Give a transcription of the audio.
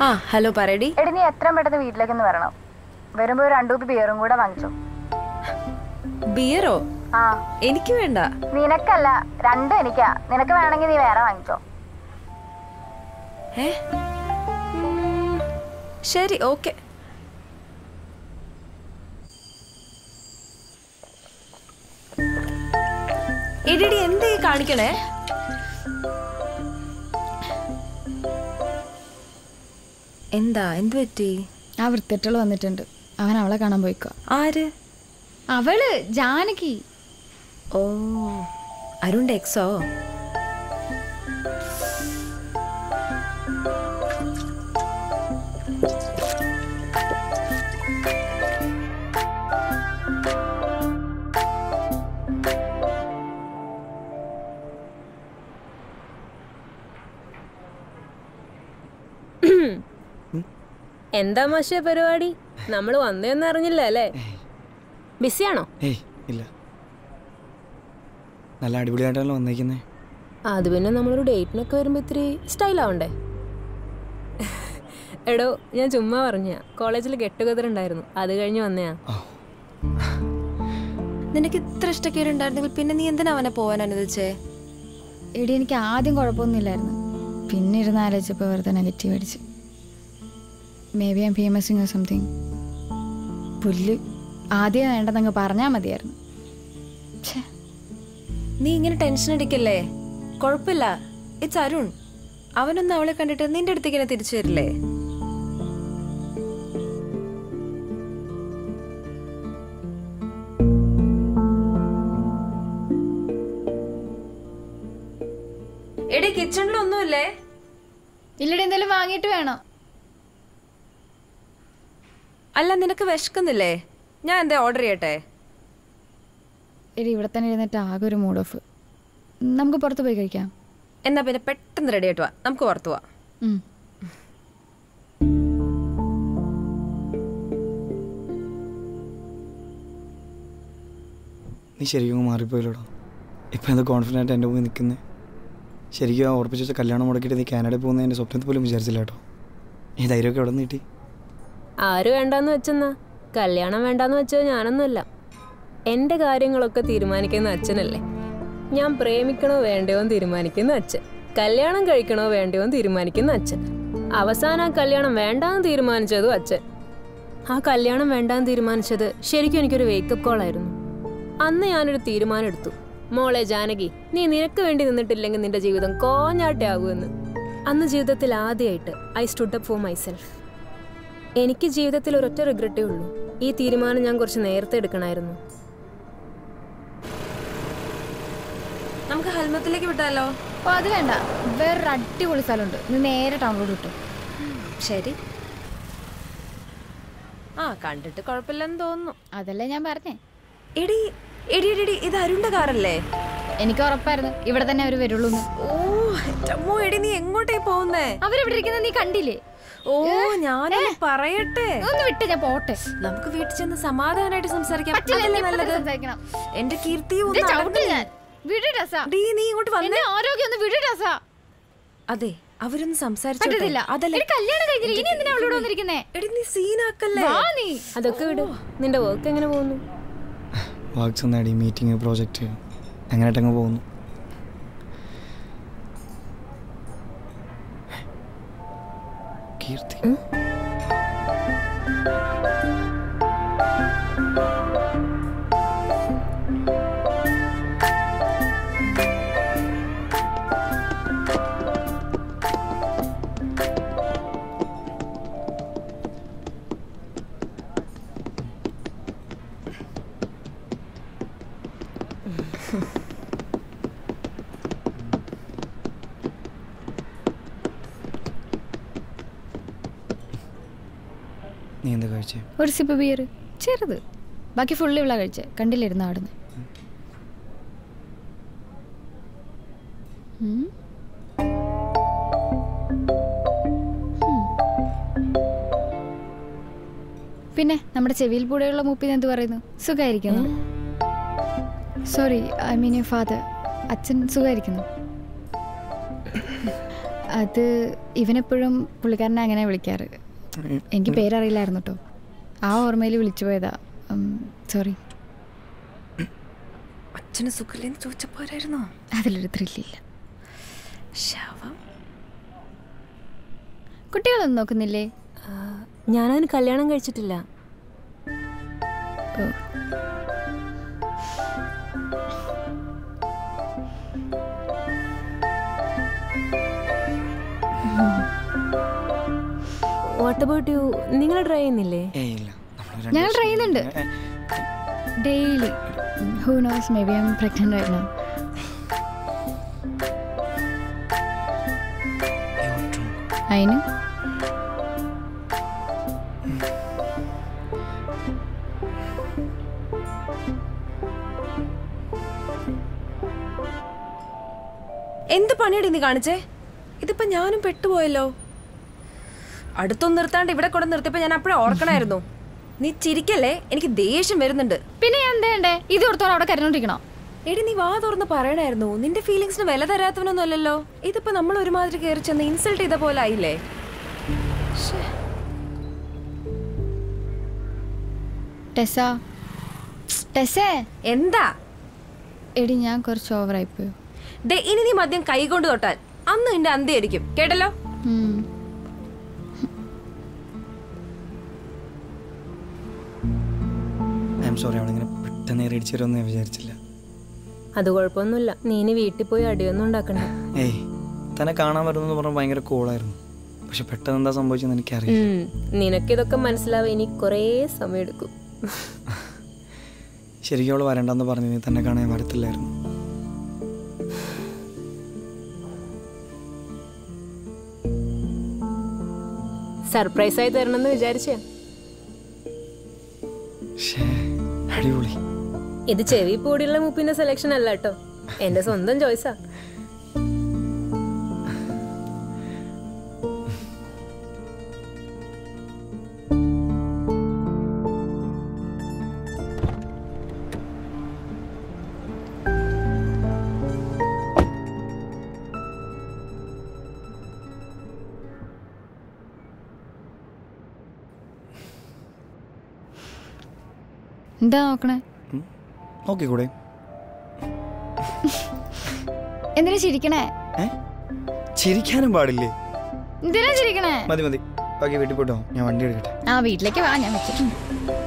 ആ ഹലോ പറയടി എടി നീ എത്രയും പെട്ടെന്ന് വീട്ടിലേക്കൊന്ന് വരണം വരുമ്പോ ഒരു രണ്ടു കുപ്പി ബിയറും കൂടെ വാങ്ങിച്ചോ ബിയറോ ആ എനിക്ക് വേണ്ട നിനക്കല്ല രണ്ടും എനിക്കാ നിനക്ക് വേണമെങ്കിൽ നീ വേറെ വാങ്ങിച്ചോ ഏ ഉം, ശരി ഓക്കെ എടിടി എന്തേ കാണിക്കണേ എന്താ എന്ത് പറ്റി ആ വൃത്തിട്ടുകൾ വന്നിട്ടുണ്ട് അവൻ അവളെ കാണാൻ പോയിക്കോ ആര് അവള് ജാനകി ഓ അരുണിന്റെ എക്സോ എന്താ മാഷേ പരിപാടി നമ്മൾ വന്നേന്ന് അറിഞ്ഞില്ല അല്ലേ ബിസിയാണോ ഏയ് ഇല്ല നല്ല അടിപൊളിയായിട്ടാണല്ലോ വന്നേക്കുന്നേ അത് പിന്നെ നമ്മളൊരു ഡേറ്റിനൊക്കെ വരുമ്പോ ഇത്തിരി സ്റ്റൈൽ ആവണ്ടേ എടോ ഞാൻ ചുമ്മാ പറഞ്ഞ കോളേജിൽ ഗെറ്റ് ടുഗദർ ഉണ്ടായിരുന്നു അത് കഴിഞ്ഞ് വന്നയാ നിനക്ക് ഇത്ര ഇഷ്ടക്കേടുണ്ടായിരുന്നെങ്കിൽ പിന്നെ നീ എന്തിനാ അവനെ പോവാൻ അനുവദിച്ചേ എടി എനിക്ക് ആദ്യം കുഴപ്പമൊന്നുമില്ലായിരുന്നു പിന്നെ ഇരുന്ന് ആലോചിച്ചപ്പോൾ വെറുതെ നെഗറ്റീവ് അടിച്ച് maybe I'm famousing or something പുല്ല് ആദ്യം വേണ്ടെന്നങ്ങ് പറഞ്ഞാൽ മതിയായിരുന്നു ഛേ നീ ഇങ്ങനെ ടെൻഷൻ അടിക്കല്ലേ കുഴപ്പമില്ല ഇറ്റ്സ് അരുൺ അവനൊന്ന് അവളെ കണ്ടിട്ട് നിന്റെ അടുത്തേക്ക് ഇങ്ങനെ തിരിച്ചു വരില്ലേ എടി കിച്ചണിലൊന്നുമില്ലേ ഇല്ലടി എന്തെങ്കിലും വാങ്ങിയിട്ട് വേണോ അല്ല നിനക്ക് വിശക്കുന്നില്ലേ ഞാൻ എന്താ ഓർഡർ ചെയ്യട്ടെ എടി ഇവിടെ തന്നെ ഇരുന്നിട്ട് ആകെ ഒരു മൂഡ് ഓഫ് നമുക്ക് പുറത്ത് പോയി കഴിക്കാം എന്നാ പിന്നെ പെട്ടെന്ന് റെഡി ആയിട്ട് വാ നമുക്ക് പുറത്തു പോവാം ഉം. നീ ശരിക്കും മാറിപ്പോയില്ലോടോ ഇപ്പം എന്താ കോൺഫിഡൻ്റ് ആയിട്ട് എൻ്റെ മുമ്പിൽ നിൽക്കുന്നത് ശരിക്കും ആ ഉറപ്പിച്ച് വെച്ച കല്യാണം മുടക്കിയിട്ട് നീ കാനഡയിൽ പോകുന്ന എൻ്റെ സ്വപ്നത്തിൽ പോലും വിചാരിച്ചില്ല കേട്ടോ ഈ ധൈര്യമൊക്കെ എവിടെ നിന്ന് കിട്ടി ആര് വേണ്ടാന്ന് വെച്ചെന്നാ കല്യാണം വേണ്ടാന്ന് വെച്ചത് ഞാനൊന്നുമല്ല എൻ്റെ കാര്യങ്ങളൊക്കെ തീരുമാനിക്കുന്ന അച്ഛനല്ലേ ഞാൻ പ്രേമിക്കണോ വേണ്ടയോ എന്ന് തീരുമാനിക്കുന്ന അച്ഛൻ കല്യാണം കഴിക്കണോ വേണ്ടയോ എന്ന് തീരുമാനിക്കുന്ന അച്ഛൻ അവസാനം ആ കല്യാണം വേണ്ടാന്ന് തീരുമാനിച്ചതും അച്ഛൻ ആ കല്യാണം വേണ്ടാന്ന് തീരുമാനിച്ചത് ശരിക്കും എനിക്കൊരു വേക്കപ്പ് കോൾ ആയിരുന്നു അന്ന് ഞാനൊരു തീരുമാനം എടുത്തു മോളെ ജാനകി നീ നിനക്ക് വേണ്ടി നിന്നിട്ടില്ലെങ്കിൽ നിന്റെ ജീവിതം കോഞ്ഞാട്ടെ ആകുമെന്ന് അന്ന് ജീവിതത്തിൽ ആദ്യമായിട്ട് I stood up for myself എനിക്ക് ജീവിതത്തിൽ ഒരൊറ്റ റിഗ്രറ്റേ ഉള്ളൂ ഈ തീരുമാനം ഞാൻ കുറച്ച് നേരത്തെ എടുക്കണമായിരുന്നു നമുക്ക് ഹെൽമത്തിലേക്ക് വിട്ടാലോ അപ്പോൾ അത് വേണ്ട വേറൊരു അടിപൊളി സ്ഥലമുണ്ട് നീ നേരെ ടൗണിലോട്ട് കിട്ടും ശരി ആ കണ്ടിട്ട് കുഴപ്പമില്ലെന്ന് തോന്നുന്നു അതല്ലേ ഞാൻ പറഞ്ഞേ എടി എടി എടി എടി, ഇത് അരുണിന്റെ കാറല്ലേ എനിക്ക് ഉറപ്പായിരുന്നു ഇവിടെ തന്നെ അവർ വരുള്ളൂ ഓ അമ്മോ എടി നീ എങ്ങോട്ടേ പോകുന്നേ അവരെവിടെ ഇരിക്കുന്നത് നീ കണ്ടില്ലേ ഓ ഞാനൊന്ന് പറയട്ടെ ഒന്ന് വിട്ട് ഞാൻ പോട്ടെ നമുക്ക് വീട്ടിൽ ചെന്ന് സമാധാനമായിട്ട് സംസാരിക്കാം പറ്റില്ല, അതല്ലേ നീ ഇപ്പൊ നല്ലത് സംസാരിക്കണം. എന്റെ കീർത്തി ദേ ഒന്ന് ചവിട്ട് അടങ്ങ്. ഞാൻ. വിട് രസാ. ഡീ, നീ ഇങ്ങോട്ട് വന്നേ എന്റെ ആരോഗ്യം ഒന്ന് വിട് രസാ. അതെ അവരൊന്ന് സംസാരിച്ചോട്ടെ പറ്റത്തില്ല. അതല്ലേ എടി, കല്യാണം കഴിഞ്ഞില്ലേ? ഇനി എന്തിനാ അവളോട് വന്നിരിക്കുന്നേ? എടി നീ സീനാക്കല്ലേ വാ നീ. അതൊക്കെ വിട് നിന്റെ വർക്ക് എങ്ങനെ പോകുന്നു വാക്സ് നേടി മീറ്റിംഗ് പ്രോജക്റ്റ് അങ്ങനെയായിട്ടങ്ങ് പോകുന്നു കീർത്തി നീ എന്താ കഴിച്ചേ ഒരു സിപ്പ് ബിയർ ചെറുത് ബാക്കി ഫുള്ള് ഇവളാ കഴിച്ചേ കണ്ടില്ലായിരുന്നു അവിടുന്ന് ഉം. ഉം. പിന്നെ നമ്മുടെ ചെവിയിൽ കൂടെയുള്ള മൂപ്പിന് എന്ത് പറയുന്നു സുഖമായിരിക്കുന്നു sorry I mean you father അച്ഛൻ സുഖമായിരിക്കുന്നു അത് ഇവനെപ്പോഴും പുള്ളിക്കാരനെ അങ്ങനെ വിളിക്കാറ് എനിക്ക് പേരറിയില്ലായിരുന്നു കേട്ടോ ആ ഓർമ്മയിൽ വിളിച്ചു പോയതാ സോറി അച്ഛന് സുഖമില്ലെന്ന് ചോദിച്ചപ്പോരായിരുന്നോ അതിലൊരു ത്രില്ലില്ല ശവം കുട്ടികളൊന്നും നോക്കുന്നില്ലേ ആ, ഞാനതിന് കല്യാണം കഴിച്ചിട്ടില്ല ഓ വാട്ട് അബൌട്ട് യു നിങ്ങൾ ട്രൈ ചെയ്യുന്നില്ലേ ഏയ് ഇല്ല നമ്മള് ഞങ്ങൾ രണ്ട് try ചെയ്യുന്നുണ്ട്. ഏ, daily who knows maybe I am pregnant ആയിരുന്നു you're drunk. അതിന് എന്ത് പണിയടി നീ കാണിച്ചേ ഇതിപ്പോ ഞാനും പെട്ടുപോയല്ലോ അടുത്തൊന്നും നിർത്താണ്ട് ഇവിടെ കൊണ്ട് നിർത്തിയപ്പോ ഞാൻ അപ്പോഴേ ഓർക്കണായിരുന്നു നീ ചിരിക്കല്ലേ എനിക്ക് ദേഷ്യം വരുന്നുണ്ട് പിന്നെ ഞാൻ എന്താ ചെയ്യണ്ടേ ഇത് ഓർത്തോളം അവിടെ കരഞ്ഞോണ്ടിരിക്കണോ എടി നീ വാ തുറന്ന് പറയണായിരുന്നു നിന്റെ ഫീലിങ്സിന് വില തരാത്തവനൊന്നും അല്ലല്ലോ ഇതിപ്പോ നമ്മൾ ഒരുമാതിരി കയറി ചെന്ന് ഇൻസൾട്ട് ചെയ്ത പോലെ ആയില്ലേ ശ്ശേ. ടെസ ടെസേ എന്താ എടി ഞാൻ കുറച്ച് ഓവറായിപ്പോയോ ദേ ഇനി നീ മദ്യം കൈകൊണ്ട് തൊട്ടാൽ അന്ന് നിന്റെ അന്ത്യമായിരിക്കും കേട്ടല്ലോ ഐ എം സോറി അവളിങ്ങനെ പെട്ടെന്ന് ഇടിച്ചു വരുമെന്ന് ഞാൻ വിചാരിച്ചില്ല അത് കുഴപ്പമൊന്നുമില്ല നീ ഇനി വീട്ടിൽ പോയി അടിയൊന്നും ഉണ്ടാക്കണ്ട ഏയ് തന്നെ കാണാൻ വരുന്നെന്ന് പറഞ്ഞാൽ ഭയങ്കര കൂളായിരുന്നു പക്ഷെ പെട്ടെന്ന് എന്താ സംഭവിച്ചെന്ന് എനിക്കറിയില്ല ഉം, നിനക്കിതൊക്കെ മനസ്സിലാവാൻ ഇനി കുറേ സമയം എടുക്കും ശരിക്കും അവൾ വരണ്ടെന്ന് പറഞ്ഞു നീ തന്നെ കാണാൻ വരത്തില്ലായിരുന്നു സർപ്രൈസ് ആയി തരണമെന്ന് വിചാരിച്ച ഷേ അടിപൊളി ഇത് ചെവി പൂടിയുള്ള മുപ്പിന്റെ സെലക്ഷൻ അല്ല കേട്ടോ എന്റെ സ്വന്തം ചോയ്സാ എന്താ നോക്കണേ നോക്കിക്കൂടെ എന്തിനാ ചിരിക്കണേ ഏ ചിരിക്കാനും പാടില്ലേ എന്തിനാ ചിരിക്കണേ മതി മതി ബാക്കി വീട്ടിൽ പോയിട്ടോ ഞാൻ വണ്ടി എടുക്കട്ടെ ആ വീട്ടിലേക്ക് വാ ഞാൻ വെച്ചിട്ടുണ്ട്